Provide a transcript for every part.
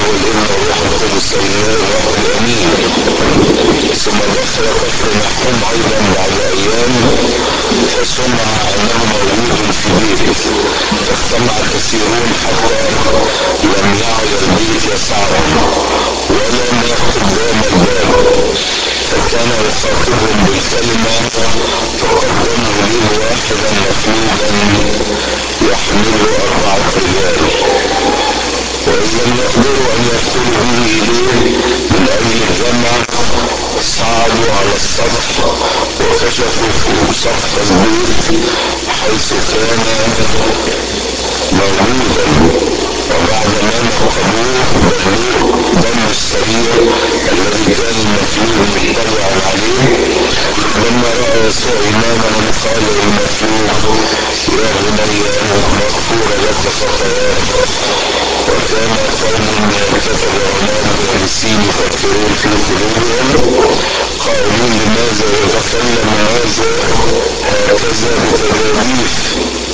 والابن والروح القدس اله الرب الامين ثم دخل كفر نحوم ايضا بعد ايام فسمع انه موجود في بيت فاجتمع كثيرون حتى لم يعد البيت يسعهم ولا ما قدام الباب فكان يخاطبهم بالكلمة فقدموا لي واحدا مخلوقا يحمله أربعة رجال وإن لم يقدروا أن يدخلوا به إليه من أجل الجمع صعدوا على السطح وكشفوا فوق سطح البيت حيث كان موجودا وبعد ما نقبوه بلوه دم السرير الذي كان المفلوج مطلعا عليه لما راى يسوع امامهم قال للمفلوج يا بني مغفور لك خطاياك وكان قوم يرتكب هناك جالسين يفكرون في قلوبهم قائلين لماذا يتكلم هذا هكذا بتجاديف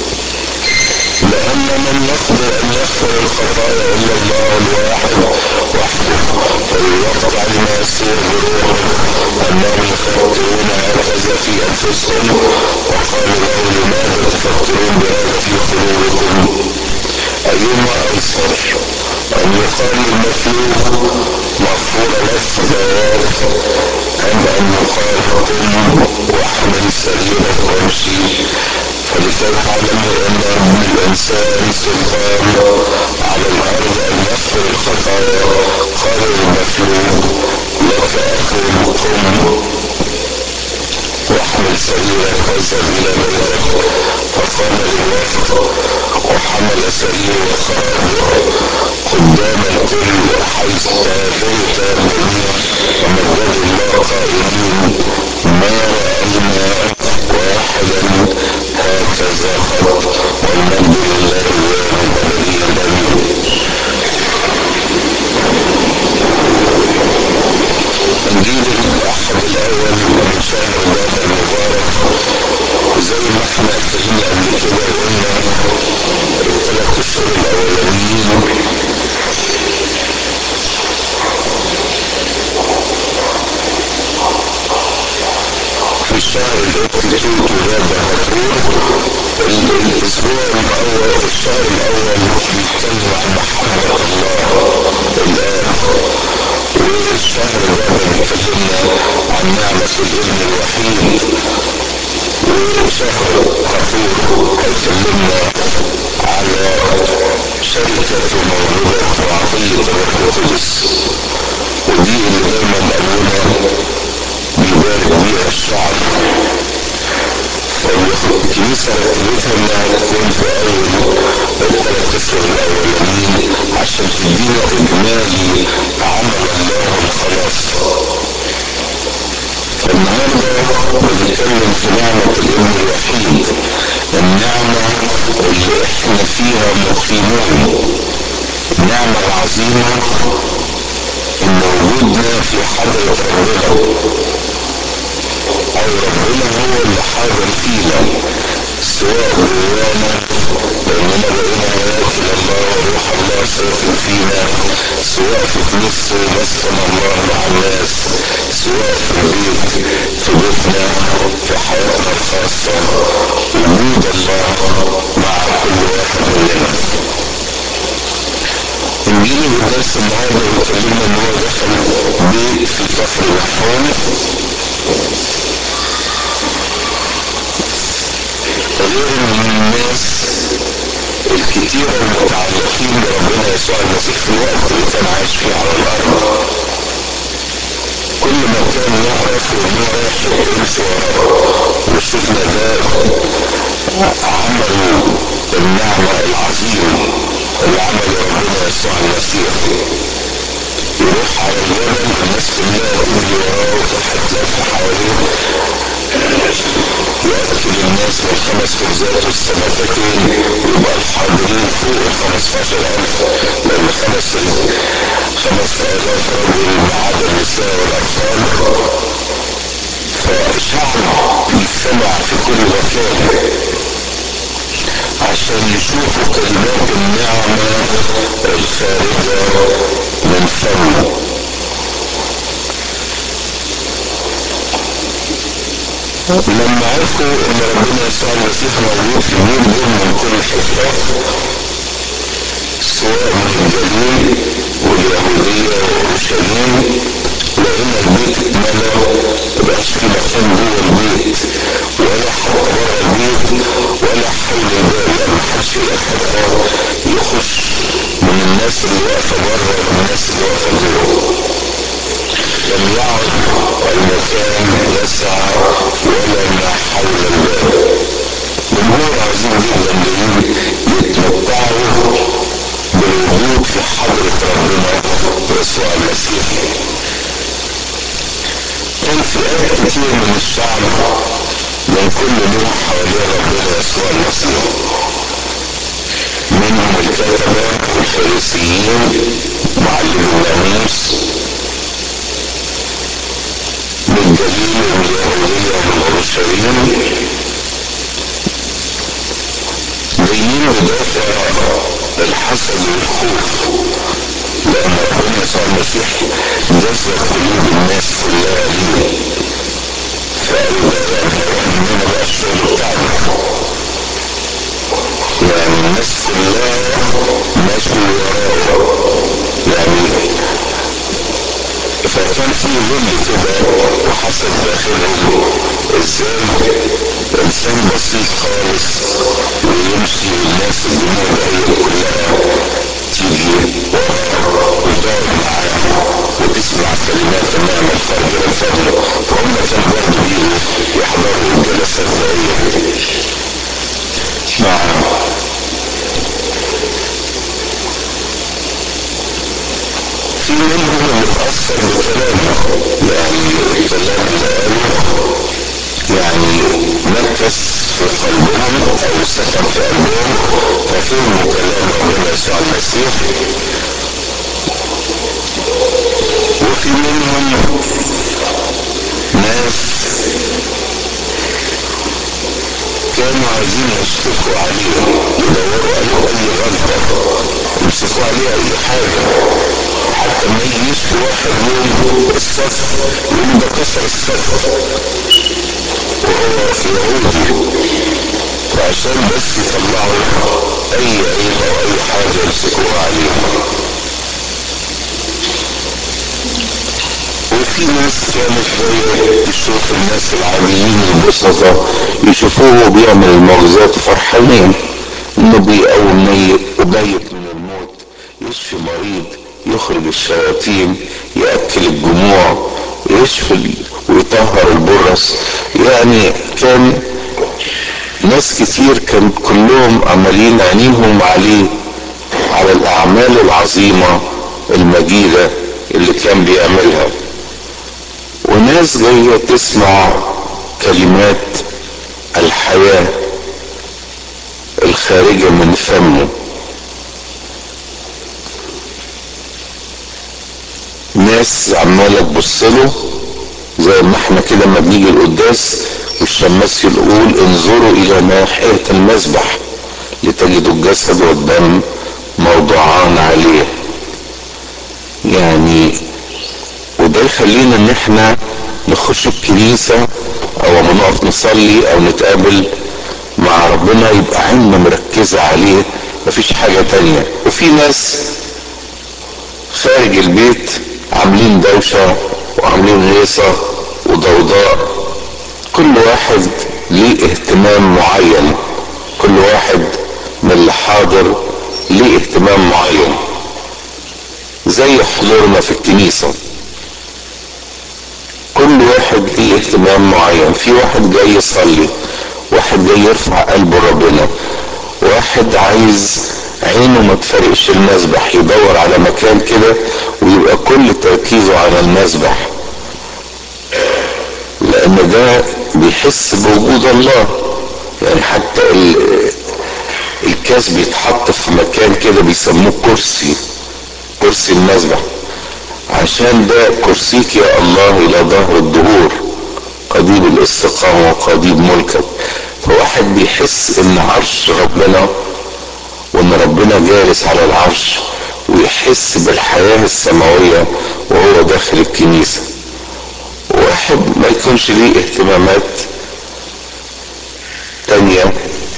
لأن من يقدر أن يغفر الخطايا إلا الله الواحد وحده فليقطع لما يسير بروحه أنهم يفكرون هكذا في أنفسهم وقالوا له لماذا تفكرون بهذا في قلوبكم أيما أيسر أن يقال للمفلوج مغفور لك خطاياك أم أن يقال قم واحمل سريرك وامشي فلكي تعلموا أن ابن الإنسان سلطان على الأرض أن يغفر الخطايا قال للمفلوج لك أقول قم واحمل سريرك واذهب إلى بيتك فقام للوقت وحمل سريره وخرج قدام الكل حيث بيت الجميع ومجد الله قائلين ما رأينا واحدا هكذا قط والمجد لله الوالد الذي الامين انجيل الاحد الاول من شهر باب المبارك زي ما احنا اتكلمنا قبل كده وقلنا الثلاث اشهر الاولانيين في الشهر الانستيتيوت وغابة هتروح الاسبوع الاول الشهر الاول بيتكلم عن محبة الله الاب والشهر الرابع بيكلمنا عن نعمة الابن الوحيد وشهر غفور هيكلمنا على شركة وموهبة وعطية الروح القدس ودي اللي دايما ابونا بيبارك بيها الشعب الكنيسة رتبتها انها تكون في اول الثلاث اشهر الاولانيين عشان تدينا اجمالي عمل الله الخلاص فالنهارده بنتكلم في نعمة الابن الوحيد النعمة اللي احنا فيها مقيمون النعمة العظيمة ان وجودنا في حضرة ربنا او ربنا هو اللي حاضر فينا سواء جوانا لاننا بقينا هياكل الله وروح الله ساكن فينا سواء في كنيسته مسكن الله مع الناس سواء في البيت في بيتنا في حياتنا الخاصة وجود الله مع كل واحد مننا انجيل الدرس النهارده بيكلمنا ان هو دخل بيت في كفر نحوم غير الناس الكتيرة المتعلقين بربنا يسوع المسيح في الوقت اللي كان عايش فيه على الأرض كل ما كان يعرف ان هو رايح يمشي وراه وشفنا ده عمل النعمة العظيم اللي عمله ربنا يسوع المسيح يروح على الجبل الناس كلها تجري وراه وتتحدث حواليه يأكل الناس بالخمس خبزات والسمكتين ويبقى الحاضرين فوق الخمستاشر ألف لأن خمس خمس آلاف رجل ما عدا النساء والأطفال فشعب يجتمع في كل مكان عشان يشوفوا كلمات النعمة الخارجة ودمه لما عرفوا ان ربنا يسوع المسيح موجود في البيت دول من كل حته سواء من الجليل واليهوديه واورشليم لقينا البيت اتملى مبقاش في مكان جوه البيت ولا حتى بره البيت ولا حول الباب يعني محدش يلاقي حته يخش من الناس اللي واقفه بره والناس اللي واقفه جوه لم يعد المكان يسع ولا ما حول الباب جمهور عظيم جدا جايين يتمتعوا بالوجود في حضرة ربنا يسوع المسيح كان فئات كتير من الشعب من كل نوع حوالين ربنا يسوع المسيح منهم الكتبة والفارسيين معلمي الناموس من جليل ومن اليهودية ومن أورشليم جايين بدافع الحسد والخوف لأن ربنا يسوع المسيح جذب قلوب الناس كلها ليه فقالوا ده يعني هيروح مننا بقى الشغل بتاعنا يعني الناس كلها ماشوا وراه يعني فكان في ظل كده وحسب داخلهم ازاي انسان بسيط خالص ويمشي والناس الدنيا الباقيه كلها تيجي وراه وتقعد معاه وتسمع كلمات النعمة الخارجة من فضله فهم كانوا برضه بيجوا يحضروا الجلسات ديت نعم في منهم اللي اتأثر بكلامه يعني الكلام اللي قاله يعني مركز في قلبهم او سكن في قلبهم ففهموا كلام ربنا يسوع المسيح وفي منهم ناس كانوا عايزين يشتكوا عليه يدوروا عليه اي غلطة يمسكوا عليه اي حاجة حتى ما يجي يشكي واحد يوم السبت يقول ده كسر السبت وهو يهودي فعشان بس يطلعوا اي عيب او اي حاجة يمسكوها عليه وفي ناس كانت جاية تشوف الناس العاديين البسطة يشوفوه بيعمل المعجزات فرحانين انه بيقوم ميت وبيت من الموت يشفي مريض يخرج الشياطين يأكل الجموع يشفي ويطهر البرص يعني كان ناس كتير كان كلهم عمالين عينيهم عليه على الأعمال العظيمة المجيدة اللي كان بيعملها وناس جاية تسمع كلمات الحياة الخارجة من فمه ناس عمالة تبص له زي ما احنا كده لما بنيجي القداس والشماس يقول انظروا الى ناحية المذبح لتجدوا الجسد والدم موضوعان عليه يعني وده يخلينا ان احنا نخش الكنيسة او لما نقف نصلي او نتقابل مع ربنا يبقى عيننا مركزة عليه مفيش حاجة تانية وفي ناس خارج البيت عاملين دوشة وعاملين هيصة وضوضاء كل واحد ليه اهتمام معين كل واحد من اللي حاضر ليه اهتمام معين زي حضورنا في الكنيسة كل واحد ليه اهتمام معين في واحد جاي يصلي واحد جاي يرفع قلبه ربنا واحد عايز عينه ما تفرقش المسبح يدور على مكان كده ويبقى كل تركيزه على المسبح لان ده بيحس بوجود الله يعني حتى الكاس بيتحط في مكان كده بيسموه كرسي كرسي المسبح عشان ده كرسيك يا الله الى ظهر الدهور قضيب الاستقامة وقضيب ملكك فواحد بيحس ان عرش ربنا وان ربنا جالس على العرش ويحس بالحياة السماوية وهو داخل الكنيسة واحد ما يكونش ليه اهتمامات تانية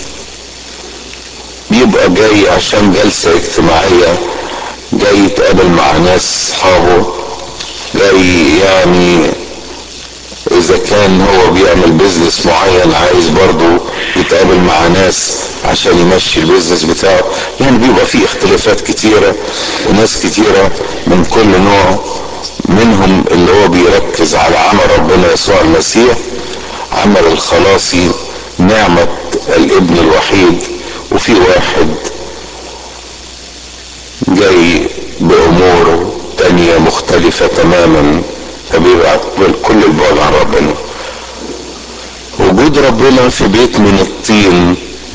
بيبقى جاي عشان جلسة اجتماعية جاي يتقابل مع ناس اصحابه جاي يعني اذا كان هو بيعمل بيزنس معين عايز برضه يتقابل مع ناس عشان يمشي البيزنس بتاعه يعني بيبقى فيه اختلافات كتيرة وناس كتيرة من كل نوع منهم اللي هو بيركز على عمل ربنا يسوع المسيح عمل الخلاصي نعمة الابن الوحيد وفي واحد جاي بأمور تانية مختلفة تماما فبيبقى كل البعد عن ربنا وجود ربنا في بيت من الطين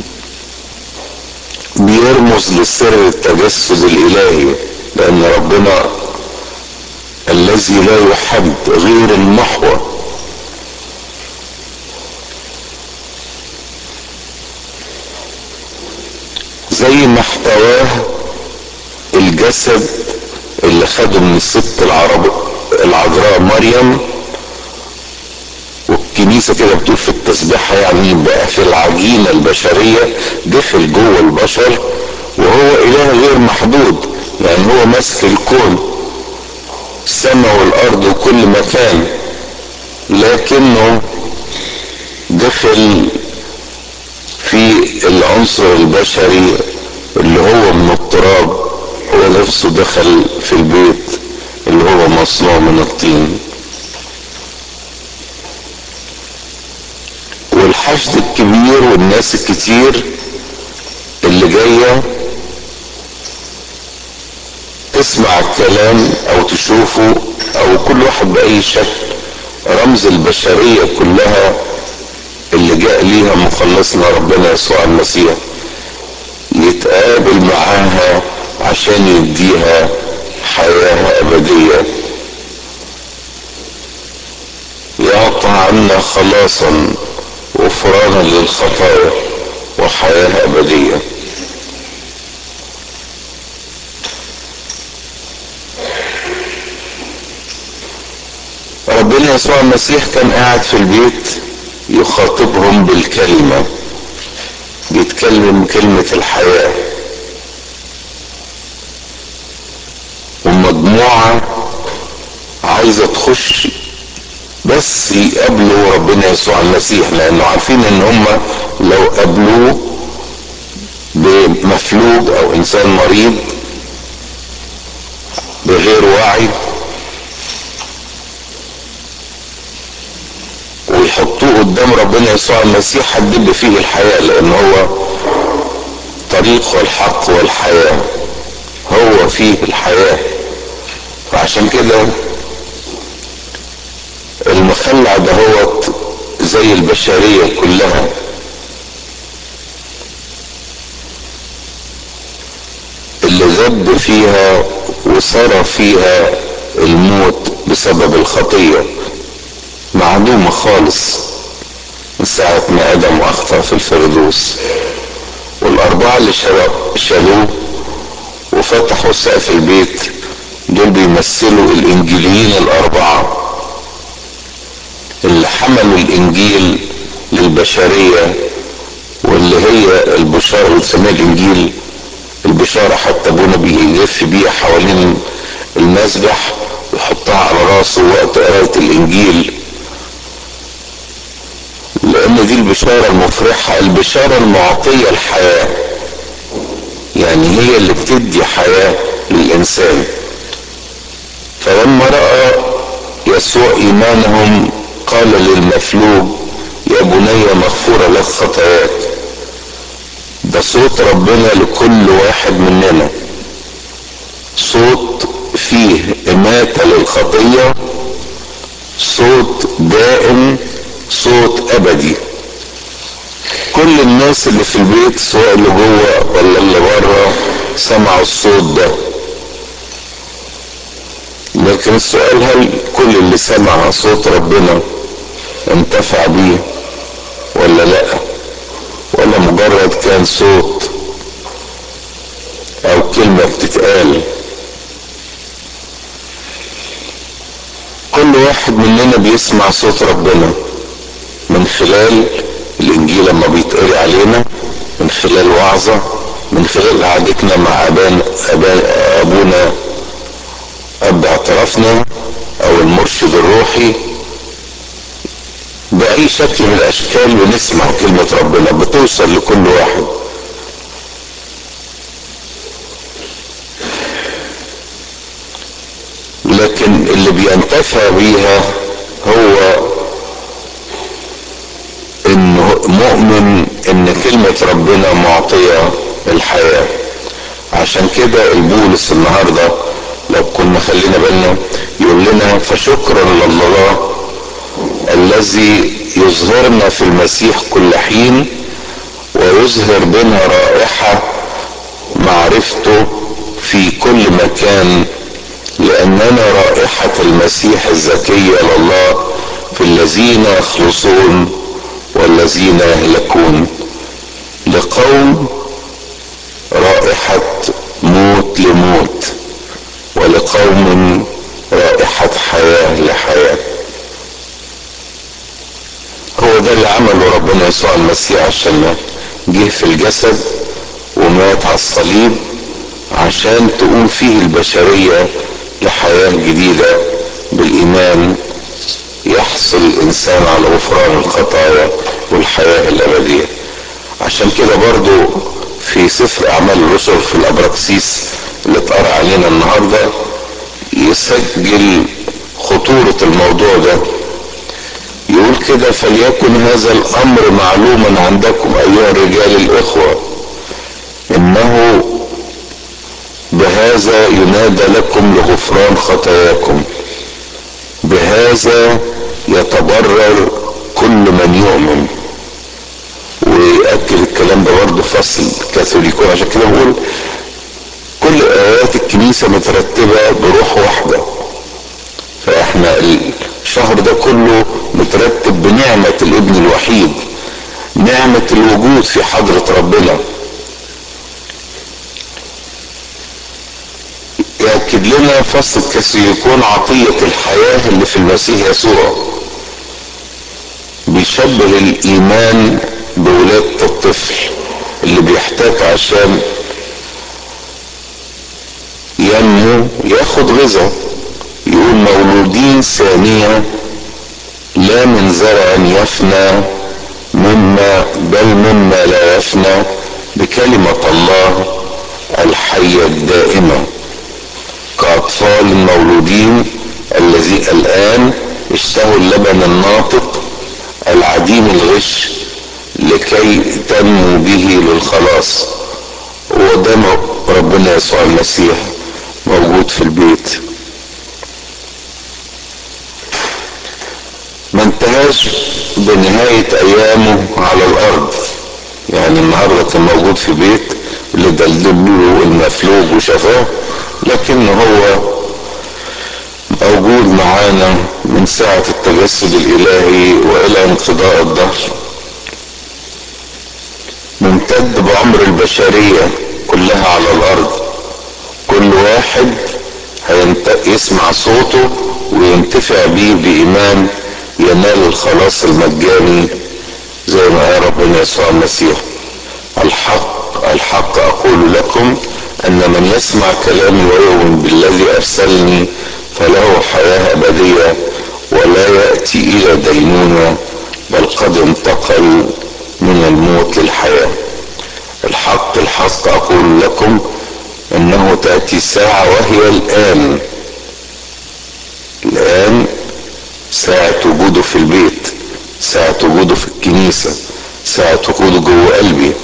بيرمز لسر التجسد الإلهي لأن ربنا الذي لا يحب غير المحور زي ما احتواه الجسد اللي خده من الست العرب العذراء مريم والكنيسة كده بتقول في التسبيحة يعني بقى في العجينة البشرية دخل جوه البشر وهو إله غير محدود يعني هو ماسك الكون السماء والأرض وكل مكان لكنه دخل في العنصر البشري اللي هو من التراب هو نفسه دخل في البيت اللي هو مصنوع من الطين والحشد الكبير والناس الكتير اللي جاية تسمع الكلام او تشوفه او كل واحد بأي شكل رمز البشرية كلها اللي جاء ليها مخلصنا ربنا يسوع المسيح يتقابل معاها عشان يديها حياة أبدية يعطى عنا خلاصا غفرانا للخطايا وحياة أبدية ربنا يسوع المسيح كان قاعد في البيت يخاطبهم بالكلمة بيتكلم كلمة الحياة ومجموعة عايزة تخش بس يقابلوا ربنا يسوع المسيح لانه عارفين ان هم لو قابلوه بمفلوج او انسان مريض بغير وعي ويحطوه قدام ربنا يسوع المسيح هتدب فيه الحياة لان هو طريق والحق والحياة هو فيه الحياة فعشان كده المخلع دهوت زي البشرية كلها اللي غب فيها وصار فيها الموت بسبب الخطية معدومة خالص من ساعة ما آدم أخطأ في الفردوس والأربعة اللي شالوه وفتحوا سقف البيت دول بيمثلوا الإنجيليين الأربعة اللي حملوا الانجيل للبشرية واللي هي البشارة اللي بتسميها الانجيل البشارة حتى ابونا بيلف بيها حوالين المسبح ويحطها على راسه وقت قراية الانجيل لان دي البشارة المفرحة البشارة المعطية الحياة يعني هي اللي بتدي حياة للانسان فلما رأى يسوع ايمانهم قال للمفلوج يا بني مغفورة لك خطاياك ده صوت ربنا لكل واحد مننا صوت فيه إماتة للخطية صوت دائم صوت أبدي كل الناس اللي في البيت سواء اللي جوه ولا اللي بره سمعوا الصوت ده لكن السؤال هل كل اللي سمع صوت ربنا انتفع بيه ولا لا ولا مجرد كان صوت او كلمة بتتقال واحد مننا بيسمع صوت ربنا من خلال الانجيل لما بيتقري علينا من خلال وعظة من خلال قعدتنا مع أبان أبان أبونا أب اعترافنا أو المرشد الروحي بأي شكل من الأشكال بنسمع كلمة ربنا بتوصل لكل واحد لكن اللي بينتفع بيها هو انه مؤمن ان كلمة ربنا معطية الحياة عشان كده البولس النهاردة لو كنا خلينا بالنا يقول لنا فشكرا لله الذي يظهرنا في المسيح كل حين ويظهر بنا رائحة معرفته في كل مكان لأننا رائحة المسيح الزكية لله في الذين يخلصون والذين يهلكون لقوم رائحة موت لموت ولقوم رائحة حياة لحياة هو ده اللي عمله ربنا يسوع المسيح عشان جه في الجسد ومات على الصليب عشان تقوم فيه البشرية لحياة جديدة بالإيمان يحصل الإنسان على غفران الخطايا والحياة الأبدية عشان كده برضو في سفر أعمال الرسل في الأبراكسيس اللي اتقرا علينا النهاردة يسجل خطورة الموضوع ده يقول كده فليكن هذا الأمر معلوما عندكم أيها الرجال الإخوة إنه بهذا ينادى لكم لغفران خطاياكم بهذا يتبرر كل من يؤمن ويأكد الكلام ده برضه فصل كاثوليكون عشان كده بقول كل آيات الكنيسة مترتبة بروح واحدة فاحنا الشهر ده كله مترتب بنعمة الابن الوحيد نعمة الوجود في حضرة ربنا يأكد لنا فصل كاثوليكون عطية الحياة اللي في المسيح يسوع بيشبه الإيمان بولادة الطفل اللي بيحتاج عشان ينمو ياخد غذاء يقول مولودين ثانية لا من زرع يفنى مما بل مما لا يفنى بكلمة الله الحية الدائمة كأطفال مولودين الذي الآن اشتهوا اللبن الناطق العديم الغش لكي تنمو به للخلاص ودم ربنا يسوع المسيح موجود في البيت ما انتهاش بنهاية ايامه على الارض يعني النهاردة كان موجود في بيت اللي دلدلوا المفلوج وشافاه لكن هو موجود معانا من ساعة التجسد الالهي والى انقضاء الدهر ممتد بعمر البشرية كلها على الارض كل واحد هينت... يسمع صوته وينتفع بيه بإيمان ينال الخلاص المجاني زي ما قال ربنا يسوع المسيح الحق الحق أقول لكم أن من يسمع كلامي ويؤمن بالذي أرسلني فله حياة أبدية ولا يأتي إلى دينونة بل قد انتقل من الموت للحياة الحق الحق أقول لكم انه تأتي ساعة وهي الان الان ساعة وجوده في البيت ساعة وجوده في الكنيسة ساعة وجوده جوه قلبي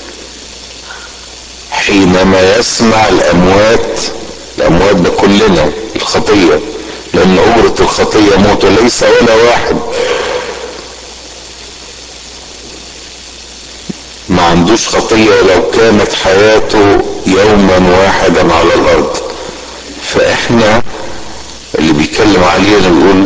حينما يسمع الاموات الاموات ده كلنا الخطية لان اجرة الخطية موت وليس ولا واحد ما عندوش خطية لو كانت حياته يوما واحدا على الارض فاحنا اللي بيتكلم علينا بيقول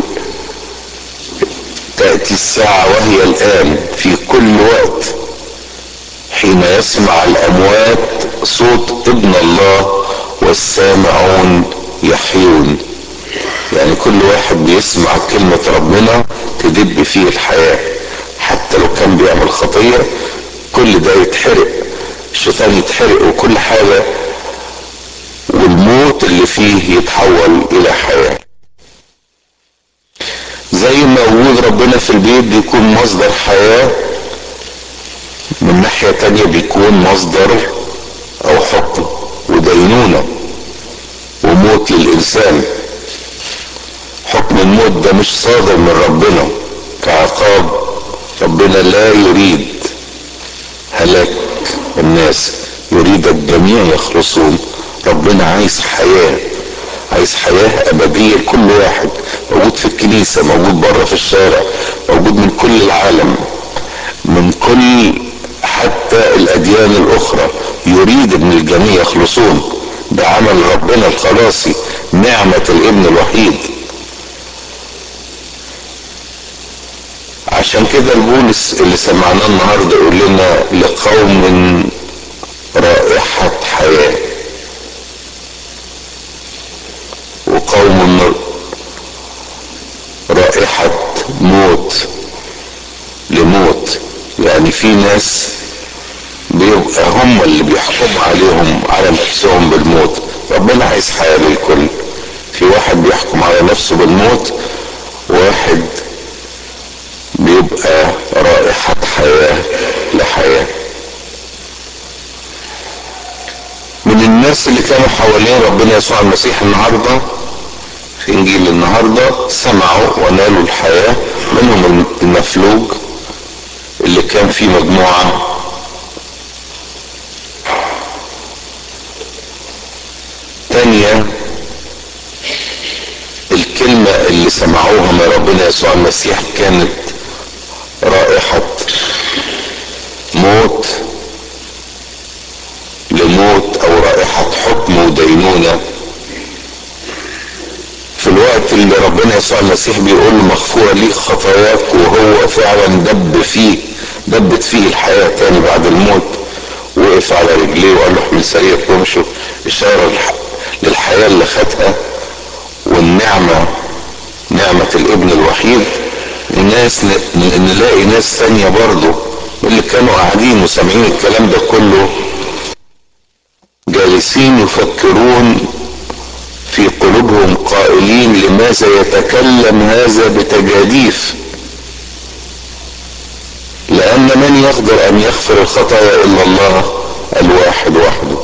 تأتي الساعة وهي الآن في كل وقت حين يسمع الأموات صوت ابن الله والسامعون يحيون يعني كل واحد يسمع كلمة ربنا تدب فيه الحياة حتى لو كان بيعمل خطية كل ده يتحرق الشيطان يتحرق وكل حاجة والموت اللي فيه يتحول إلى حياة زي ما وجود ربنا في البيت بيكون مصدر حياة من ناحية تانية بيكون مصدر أو حكم ودينونة وموت للإنسان حكم الموت ده مش صادر من ربنا كعقاب ربنا لا يريد هلاك الناس يريد الجميع يخلصون ربنا عايز حياة عايز حياة أبدية لكل واحد موجود في الكنيسة موجود بره في الشارع موجود من كل العالم من كل حتى الأديان الأخرى يريد أن الجميع يخلصون ده عمل ربنا الخلاصي نعمة الابن الوحيد عشان كده البولس اللي سمعناه النهارده يقول لنا لقوم رائحة حياة وقوم رائحة موت لموت يعني في ناس بيبقى هم اللي بيحكموا عليهم على نفسهم بالموت ربنا عايز حياة للكل في واحد بيحكم على نفسه بالموت وواحد بيبقى رائحة حياة لحياة من الناس اللي كانوا حوالين ربنا يسوع المسيح النهارده في انجيل النهارده سمعوا ونالوا الحياه منهم المفلوج اللي كان في مجموعه تانية الكلمة اللي سمعوها من ربنا يسوع المسيح كانت رائحة موت لموت او رائحة حكم ودينونة في الوقت اللي ربنا يسوع المسيح بيقول مغفورة ليك خطاياك وهو فعلا دب فيه دبت فيه الحياة تاني بعد الموت وقف على رجليه وقال له احمل سريرك وامشوا اشارة للحياة اللي خدها والنعمة نعمة الابن الوحيد الناس نلاقي ناس تانية برضه اللي كانوا قاعدين وسامعين الكلام ده كله جالسين يفكرون في قلوبهم قائلين لماذا يتكلم هذا بتجاديف لأن من يقدر أن يغفر الخطايا إلا الله الواحد وحده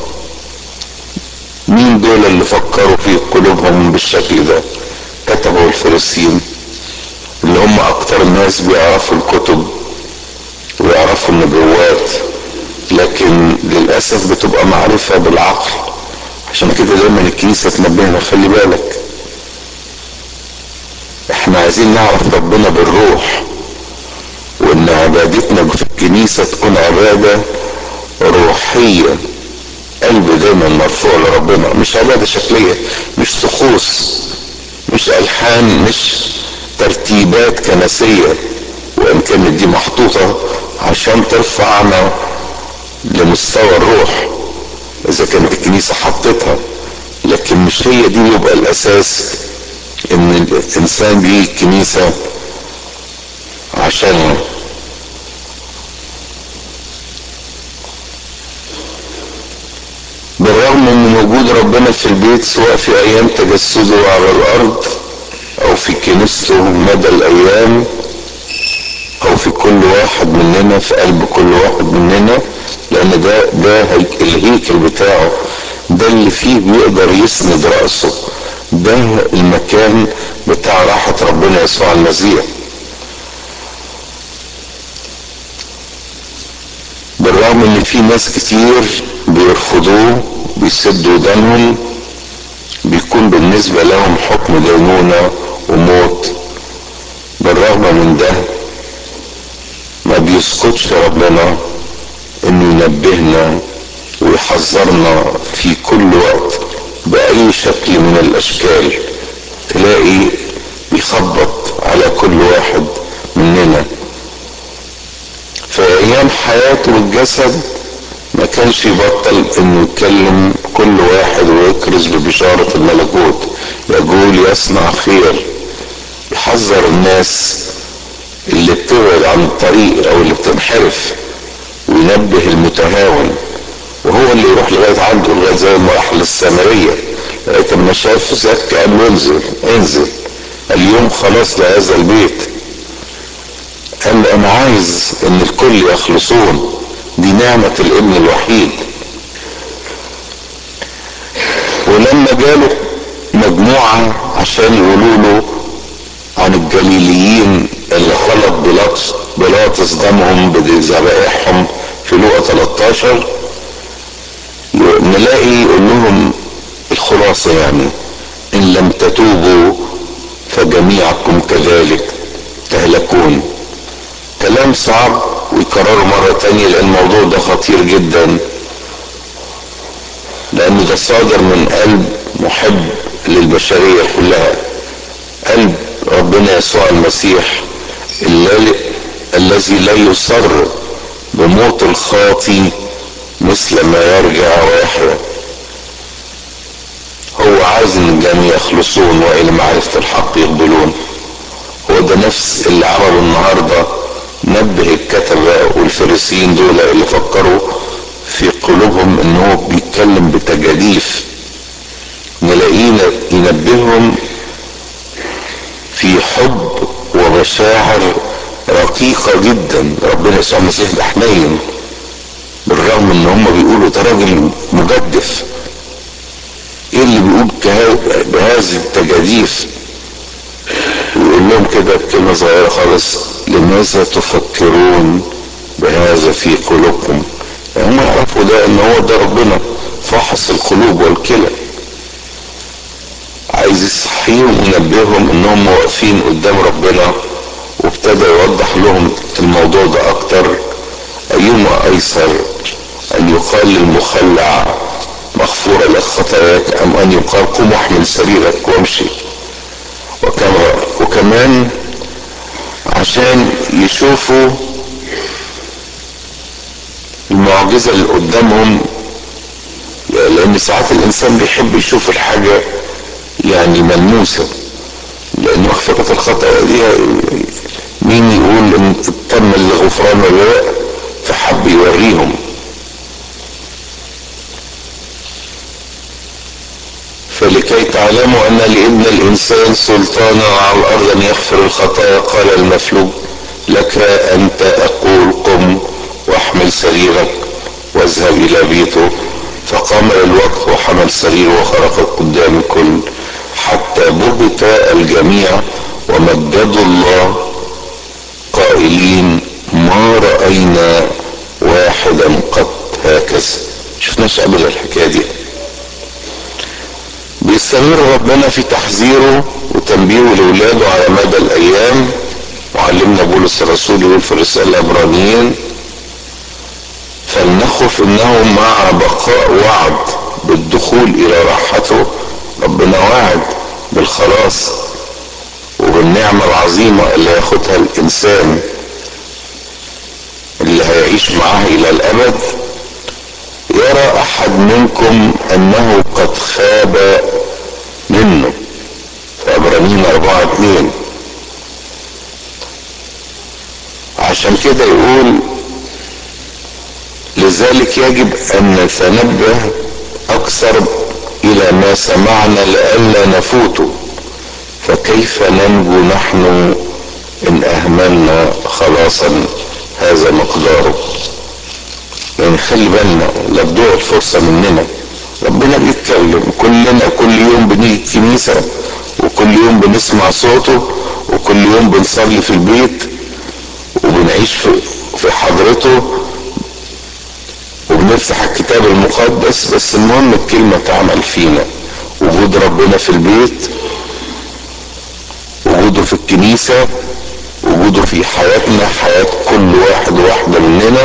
مين دول اللي فكروا في قلوبهم بالشكل ده كتبوا الفريسيين اللي هم أكتر الناس بيعرفوا الكتب ويعرفوا النبوات لكن للأسف بتبقى معرفة بالعقل عشان كده دايما الكنيسة تنبهنا خلي بالك احنا عايزين نعرف ربنا بالروح وان عبادتنا في الكنيسة تكون عبادة روحية قلب دايما مرفوع لربنا مش عبادة شكلية مش طقوس مش ألحان مش ترتيبات كنسية وإن كانت دي محطوطة عشان ترفعنا لمستوى الروح إذا كانت الكنيسة حطتها لكن مش هي دي يبقى الأساس إن الإنسان بيجي الكنيسة عشان بالرغم من وجود ربنا في البيت سواء في ايام تجسده على الارض او في كنيسته مدى الايام او في كل واحد مننا في قلب كل واحد مننا لان ده ده الهيكل بتاعه ده اللي فيه بيقدر يسند رأسه ده المكان بتاع راحة ربنا يسوع المسيح بالرغم ان في ناس كتير بيرفضوه بيسدوا ودانهم بيكون بالنسبة لهم حكم دينونة وموت بالرغم من ده ما بيسكتش ربنا انه ينبهنا ويحذرنا في كل وقت بأي شكل من الأشكال تلاقي بيخبط على كل واحد مننا في أيام حياته الجسد ما كانش يبطل انه يتكلم كل واحد ويكرز ببشارة الملكوت يقول يصنع خير يحذر الناس اللي بتبعد عن الطريق او اللي بتنحرف وينبه المتهاون وهو اللي يروح لغايه عنده لغايه زي ما راح للسامريه لغايه ما شاف زكى قال له انزل انزل اليوم خلاص لهذا البيت قال له انا عايز ان الكل يخلصون دي نعمة الابن الوحيد ولما جاله مجموعة عشان يقولوا له عن الجليليين اللي خلط بيلاطس بيلاطس دمهم بذبائحهم في لوقا 13 نلاقي يقول لهم الخلاصة يعني إن لم تتوبوا فجميعكم كذلك تهلكون كلام صعب ويكرره مرة تانية لأن الموضوع ده خطير جدا لأنه ده صادر من قلب محب للبشرية كلها قلب ربنا يسوع المسيح الذي لا يصر بموت الخاطي مثل ما يرجع ويحيا هو عايز ان الجميع يخلصون والى معرفة الحق يقبلون هو ده نفس اللي عمله النهارده نبه الكتبة والفريسيين دول اللي فكروا في قلوبهم ان هو بيتكلم بتجاديف نلاقينا ينبههم في حب ومشاعر رقيقة جدا ربنا يسوع المسيح ده حنين بالرغم ان هم بيقولوا ده راجل مجدف ايه اللي بيقول بهذه التجاديف ويقول لهم كده بكلمة صغيرة خالص لماذا تفكرون بهذا في قلوبكم يعني هم يعرفوا ده ان هو ده ربنا فحص القلوب والكلى عايز يصحيهم وينبههم انهم واقفين قدام ربنا وابتدى يوضح لهم الموضوع ده اكتر ايهما ايسر ان يقال للمخلع مغفورة لك خطاياك ام ان يقال قم واحمل سريرك وامشي وكما وكمان عشان يشوفوا المعجزة اللي قدامهم لان ساعات الانسان بيحب يشوف الحاجة يعني ملموسة لان مغفرة الخطأ دي مين يقول ان تم الغفران ولا لا فحب يوريهم فلكي تعلموا ان لابن الانسان سلطانا على الارض ان يغفر الخطايا قال المفلوج لك انت اقول قم واحمل سريرك واذهب الى بيته فقام للوقت وحمل سريره وخرج قدام الكل حتى بهت الجميع ومجدوا الله قائلين ما رأينا واحدا قط هكذا شفناش ابدا الحكايه دي بيستمر ربنا في تحذيره وتنبيهه لاولاده على مدى الايام وعلمنا بولس الرسول يقول في الرساله العبرانيين فلنخف انه مع بقاء وعد بالدخول الى راحته ربنا واعد بالخلاص وبالنعمة العظيمة اللي ياخدها الانسان اللي هيعيش معاه الى الابد يرى احد منكم انه قد خاب منه في عبرانيين اربعة اتنين عشان كده يقول لذلك يجب ان نتنبه اكثر الى ما سمعنا لئلا نفوت فكيف ننجو نحن ان اهملنا خلاصا هذا مقداره يعني خلي بالنا لا تضيع الفرصه مننا ربنا بيتكلم كلنا كل يوم بنيجي الكنيسه وكل يوم بنسمع صوته وكل يوم بنصلي في البيت وبنعيش في في حضرته وبنفتح الكتاب المقدس بس المهم الكلمة تعمل فينا وجود ربنا في البيت وجوده في الكنيسة وجوده في حياتنا حياة كل واحد وواحدة مننا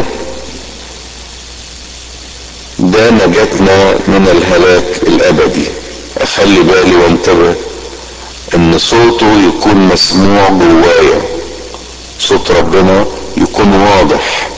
ده نجاتنا من الهلاك الأبدي أخلي بالي وانتبه إن صوته يكون مسموع جوايا صوت ربنا يكون واضح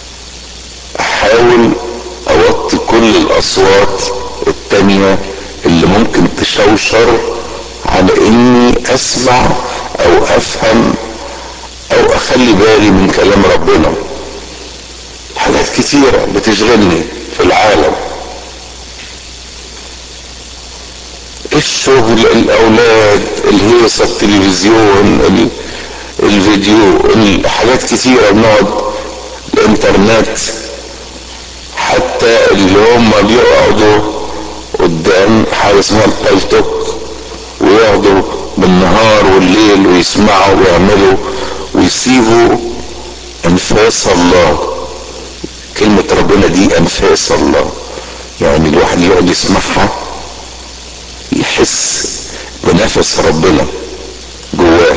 احاول اوطي كل الاصوات التانية اللي ممكن تشوشر على اني اسمع او افهم او اخلي بالي من كلام ربنا حاجات كتيرة بتشغلني في العالم الشغل الاولاد الهيصة التلفزيون الفيديو حاجات كتيرة بنقعد الانترنت حتى اللي هم بيقعدوا قدام حاجة اسمها البلتوك ويقعدوا بالنهار والليل ويسمعوا ويعملوا ويسيبوا انفاس الله كلمة ربنا دي انفاس الله يعني الواحد يقعد يسمعها يحس بنفس ربنا جواه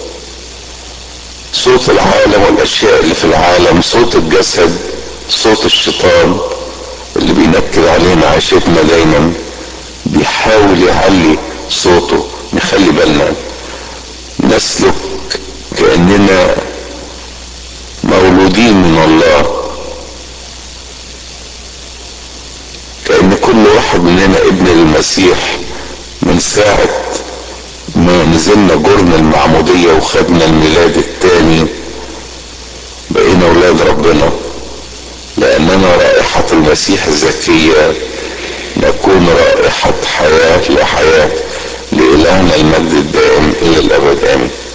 صوت العالم والاشياء اللي في العالم صوت الجسد صوت الشيطان اللي بينكد علينا عيشتنا دايما بيحاول يعلي صوته نخلي بالنا نسلك كاننا مولودين من الله كان كل واحد مننا ابن المسيح من ساعه ما نزلنا جرن المعمودية وخدنا الميلاد التاني بقينا ولاد ربنا لأننا رائحة المسيح الزكية نكون رائحة حياة لحياة لإلهنا المجد الدائم إلى الأبد آمين